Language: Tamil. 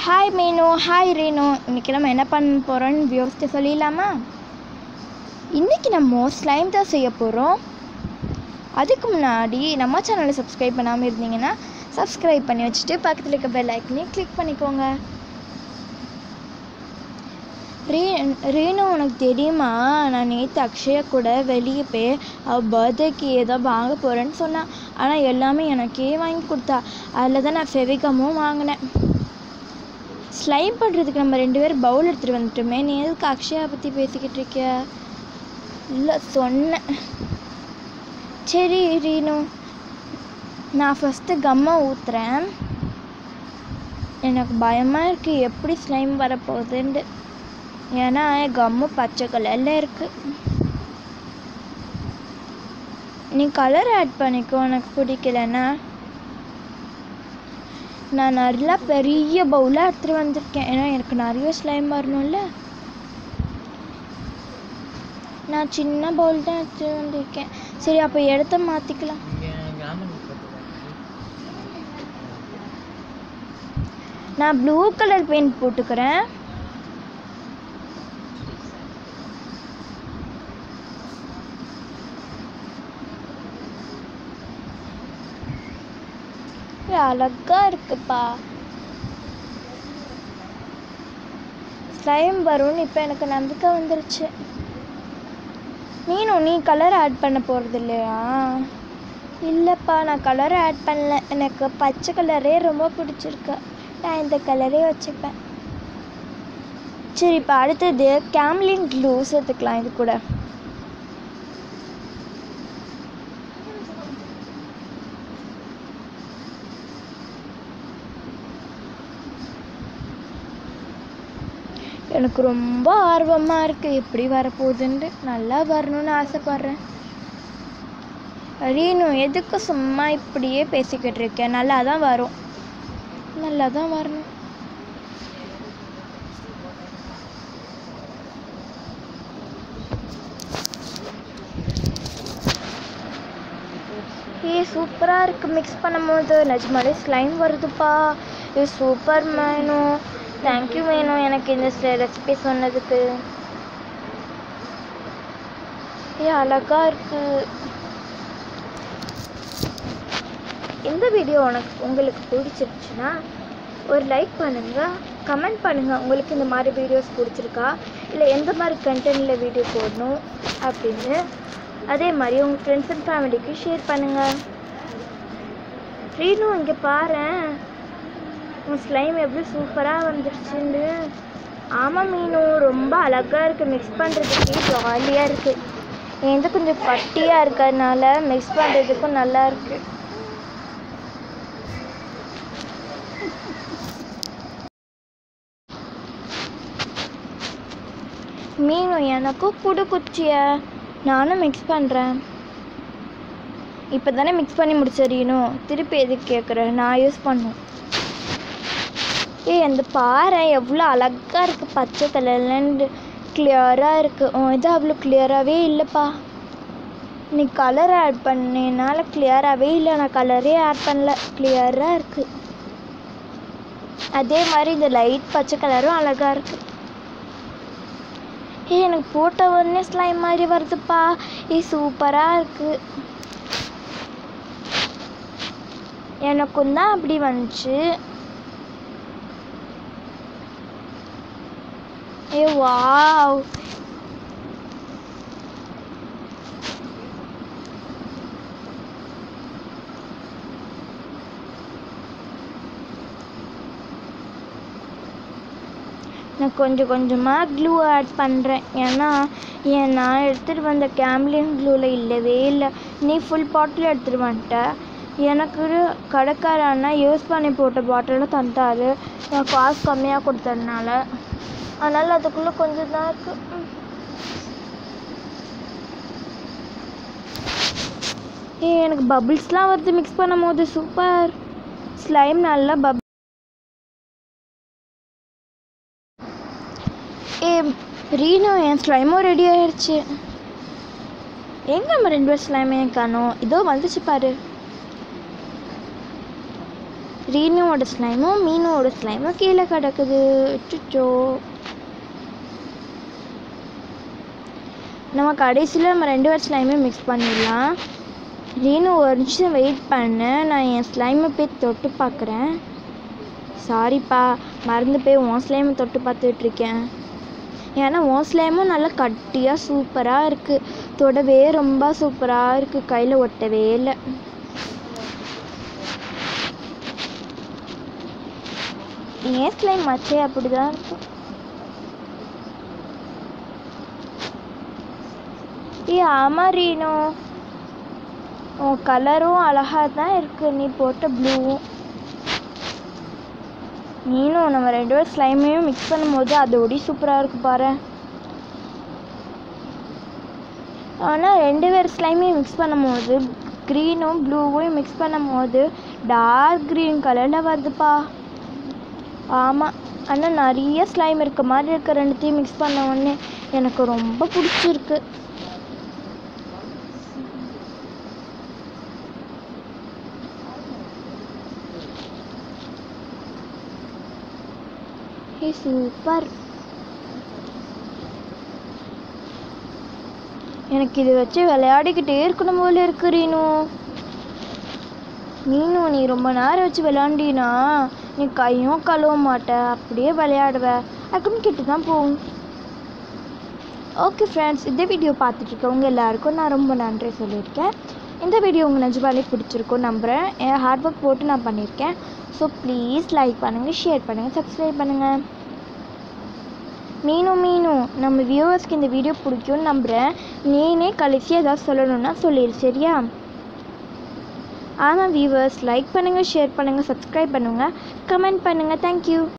ஹாய் மீனு ஹாய் ரேனு இன்றைக்கி நம்ம என்ன பண்ண போகிறோன்னு வியூஸ்ட்டு சொல்லிடலாமா இன்றைக்கி நம்ம ஸ்லைம் தான் செய்ய போகிறோம் அதுக்கு முன்னாடி நம்ம சேனலை சப்ஸ்கிரைப் பண்ணாமல் இருந்தீங்கன்னா சப்ஸ்கிரைப் பண்ணி வச்சுட்டு பக்கத்தில் இருக்க பெல் ஐக்கனையும் கிளிக் பண்ணிக்கோங்க ரே ரேணு உனக்கு தெரியுமா நான் நேற்று அக்ஷயா கூட வெளியே போய் அவள் பர்த்டேக்கு ஏதோ வாங்க போகிறேன்னு சொன்னான் ஆனால் எல்லாமே எனக்கே வாங்கி கொடுத்தா அதில் தான் நான் ஃபெவிகமும் வாங்கினேன் ஸ்லைம் பண்ணுறதுக்கு நம்ம ரெண்டு பேரும் பவுல் எடுத்துகிட்டு வந்துட்டோமே நீ எதுக்கு அக்ஷயா பற்றி பேசிக்கிட்டு இருக்க இல்லை சொன்னேன் சரி ரீனு நான் ஃபஸ்ட்டு கம்மை ஊற்றுறேன் எனக்கு பயமாக இருக்குது எப்படி ஸ்லைம் வரப்போகுதுன்ட்டு ஏன்னா கம்மு பச்சை கலரில் இருக்குது நீ கலர் ஆட் பண்ணிக்கோ எனக்கு பிடிக்கலன்னா நான் நல்லா பெரிய பவுலாக எடுத்துகிட்டு வந்திருக்கேன் ஏன்னா எனக்கு நிறைய ஸ்லைம் வரணும்ல நான் சின்ன பவுல் தான் எடுத்துகிட்டு வந்திருக்கேன் சரி அப்போ இடத்த மாற்றிக்கலாம் நான் ப்ளூ கலர் பெயிண்ட் போட்டுக்கிறேன் அழகா இருக்குப்பா ஸ்லைம் வரும்னு இப்போ எனக்கு நம்பிக்கை வந்துருச்சு நீனும் நீ கலர் ஆட் பண்ண போகிறது இல்லையா இல்லைப்பா நான் கலர் ஆட் பண்ணல எனக்கு பச்சை கலரே ரொம்ப பிடிச்சிருக்கு நான் இந்த கலரே வச்சுப்பேன் சரி இப்போ அடுத்தது கேம்லின் க்ளூ சேர்த்துக்கலாம் இது கூட எனக்கு ரொம்ப ஆர்வமாக இருக்குது எப்படி வரப்போகுதுன்ட்டு நல்லா வரணும்னு ஆசைப்பட்றேன் ரீனு எதுக்கு சும்மா இப்படியே பேசிக்கிட்டு இருக்கேன் நல்லா தான் வரும் நல்லா தான் வரணும் ஏ சூப்பராக இருக்குது மிக்ஸ் பண்ணும்போது நிஜமாலே ஸ்லைம் வருதுப்பா இது சூப்பர் வேணும் தேங்க்யூ வேணும் எனக்கு இந்த ரெசிபி சொன்னதுக்கு ஏ அழகா இருக்கு இந்த வீடியோ உனக்கு உங்களுக்கு பிடிச்சிருச்சுன்னா ஒரு லைக் பண்ணுங்கள் கமெண்ட் பண்ணுங்கள் உங்களுக்கு இந்த மாதிரி வீடியோஸ் பிடிச்சிருக்கா இல்லை எந்த மாதிரி கண்டென்ட்டில் வீடியோ போடணும் அப்படின்னு அதே மாதிரி உங்கள் ஃப்ரெண்ட்ஸ் அண்ட் ஃபேமிலிக்கு ஷேர் பண்ணுங்கள் ரீனு இங்கே பாரேன் உன் ஸ்லைம் எப்படி சூப்பராக வந்துருச்சுன்னு ஆமாம் மீனு ரொம்ப அழகாக இருக்குது மிக்ஸ் பண்ணுறதுக்கு ஜாலியாக இருக்குது எந்த கொஞ்சம் கட்டியாக இருக்கிறதுனால மிக்ஸ் பண்ணுறதுக்கும் நல்லா இருக்குது மீனு எனக்கும் குடு குச்சிய நானும் மிக்ஸ் பண்ணுறேன் இப்போ தானே மிக்ஸ் பண்ணி முடிச்சிடணும் திருப்பி எதுக்கு கேட்குறேன் நான் யூஸ் பண்ணும் ஏய் அந்த பாறை எவ்வளோ அழகாக இருக்குது பச்சை கலர்லன்னு கிளியராக இருக்குது இது அவ்வளோ கிளியராகவே இல்லைப்பா நீ கலர் ஆட் பண்ணனால கிளியராகவே இல்லை நான் கலரே ஆட் பண்ணல கிளியராக இருக்குது அதே மாதிரி இந்த லைட் பச்சை கலரும் அழகாக இருக்குது ஏ எனக்கு போட்ட உடனே ஸ்லைம் மாதிரி வருதுப்பா ஏ சூப்பராக இருக்குது எனக்கும் தான் அப்படி வந்துச்சு ஏ வாவ் நான் கொஞ்சம் கொஞ்சமாக க்ளூ ஆட் பண்ணுறேன் ஏன்னா ஏன் நான் எடுத்துகிட்டு வந்த கேம்லின் க்ளூவில் இல்லவே இல்லை நீ ஃபுல் பாட்டில் எடுத்துகிட்டு வந்துட்ட எனக்கு கடைக்கார அண்ணா யூஸ் பண்ணி போட்ட பாட்டிலும் தந்தார் நான் காசு கம்மியாக கொடுத்ததுனால அதனால் அதுக்குள்ளே கொஞ்சம் தான் இருக்குது ஏ எனக்கு பபிள்ஸ்லாம் வருது மிக்ஸ் பண்ணும் போது சூப்பர் ஸ்லைம் நல்லா பப் ஏ ரீனு என் ஸ்லைமும் ரெடி ஆயிடுச்சு எங்கே நம்ம ரெண்டு பேர் ஸ்லைமே காணோம் இதோ வந்துச்சு பாரு ரீனுவோட ஸ்லைமும் மீனுவோட ஸ்லைமும் கீழே கிடக்குது அச்சோ நம்ம கடைசியில் நம்ம ரெண்டு பேர் ஸ்லைமே மிக்ஸ் பண்ணிடலாம் ரீனு ஒரு நிமிஷம் வெயிட் பண்ணு நான் என் ஸ்லைமை போய் தொட்டு பார்க்குறேன் சாரிப்பா மறந்து போய் உன் ஸ்லைமை தொட்டு பார்த்துட்டு இருக்கேன் ஏன்னா உன் ஸ்லைமும் நல்லா கட்டியாக சூப்பராக இருக்குது தொடவே ரொம்ப சூப்பராக இருக்குது கையில் ஒட்டவே இல்லை ஏன் ஸ்லைம் மச்சே அப்படி தான் இருக்கும் ஏ ஆமாம் ரீனு உன் கலரும் அழகாக தான் இருக்கு நீ போட்ட ப்ளூவும் நீனும் நம்ம ரெண்டு பேரும் ஸ்லைமையும் மிக்ஸ் பண்ணும்போது அதோடி சூப்பராக இருக்கு பாரு ஆனால் ரெண்டு பேர் ஸ்லைமையும் மிக்ஸ் பண்ணும்போது க்ரீனும் ப்ளூவையும் மிக்ஸ் பண்ணும்போது டார்க் க்ரீன் கலரில் வருதுப்பா ஆமாம் ஆனால் நிறைய ஸ்லைம் இருக்க மாதிரி இருக்க ரெண்டுத்தையும் மிக்ஸ் பண்ண உடனே எனக்கு ரொம்ப பிடிச்சிருக்கு ஹே சூப்பர் எனக்கு இது வச்சு விளையாடிக்கிட்டே இருக்கணும் போல இருக்கு ரீனு நீனு நீ ரொம்ப நேரம் வச்சு விளையாண்டினா நீ கையும் கழுவ மாட்ட அப்படியே விளையாடுவ அக்கம் கிட்ட தான் போகும் ஓகே ஃப்ரெண்ட்ஸ் இந்த வீடியோ பார்த்துட்டு இருக்கவங்க எல்லாருக்கும் நான் ரொம்ப நன்றி சொல்லியிருக்கேன் இந்த வீடியோ உங்கள் நிஜமாலே பிடிச்சிருக்கும் நம்புகிறேன் என் ஹார்ட் ஒர்க் போட்டு நான் பண்ணியிருக்கேன் ஸோ ப்ளீஸ் லைக் பண்ணுங்கள் ஷேர் பண்ணுங்கள் சப்ஸ்கிரைப் பண்ணுங்கள் மீனும் மீனும் நம்ம வியூவர்ஸ்க்கு இந்த வீடியோ பிடிக்கும்னு நம்புகிறேன் நீனே கடைசியாக ஏதாவது சொல்லணும்னா சொல்லிடு சரியா ஆமாம் வியூவர்ஸ் லைக் பண்ணுங்கள் ஷேர் பண்ணுங்கள் சப்ஸ்கிரைப் பண்ணுங்கள் கமெண்ட் பண்ணுங்கள் தேங்க்யூ